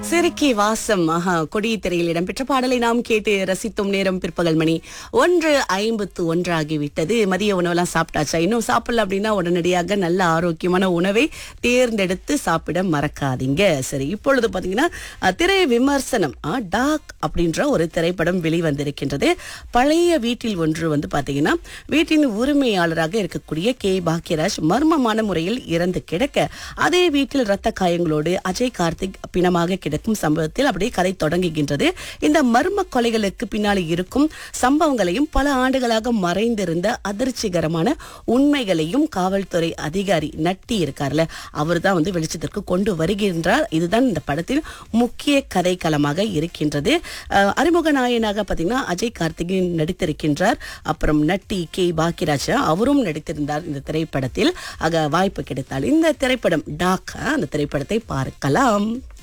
சிறுக்கி வாசம் ஆஹா கொடி திரையில் இடம்பெற்ற பாடலை நாம் கேட்டு ரசித்தும் நேரம் பிற்பகல் மணி ஒன்று ஐம்பத்து ஒன்றாகிவிட்டது மதிய உணவெல்லாம் சாப்பிட்டாச்சா இன்னும் சாப்பிடல அப்படின்னா உடனடியாக நல்ல ஆரோக்கியமான உணவை தேர்ந்தெடுத்து சாப்பிட மறக்காதீங்க சரி இப்பொழுது பாத்தீங்கன்னா அஹ், திரை விமர்சனம் அஹ், டாக் அப்படின்ற ஒரு திரைப்படம் வெளிவந்திருக்கின்றது பழைய வீட்டில் ஒன்று வந்து பாத்தீங்கன்னா வீட்டின் உரிமையாளராக இருக்கக்கூடிய கே பாக்யராஜ் மர்மமான முறையில் இறந்து கிடக்க அதே வீட்டில் இரத்த காயங்களோடு அஜய் கார்த்திக் பிணமாக கிடக்கும் சம்பவத்தில் அப்படியே கதை தொடங்குகின்றது இந்த மர்ம கொலைகளுக்கு பின்னாடி இருக்கும் சம்பவங்களையும் பல ஆண்டுகளாக மறைந்திருந்த அதிர்ச்சிகரமான உண்மைகளையும் காவல்துறை அதிகாரி நட்டி இருக்கார்ல அவர் தான் வந்து வெளிச்சத்திற்கு கொண்டு வருகின்றார் இதுதான் இந்த படத்தில் முக்கிய கதைக்களமாக இருக்கின்றது அஹ், அறிமுக நாயனாக பாத்தீங்கன்னா அஜய் கார்த்திகேயன் நடித்திருக்கின்றார் அப்புறம் நட்டி கே பாக்கியராஜ் அவரும் நடித்திருந்தார் இந்த திரைப்படத்தில் ஆக வாய்ப்பு கிடைத்தால் இந்த திரைப்படம் டாக் அந்த திரைப்படத்தை பார்க்கலாம்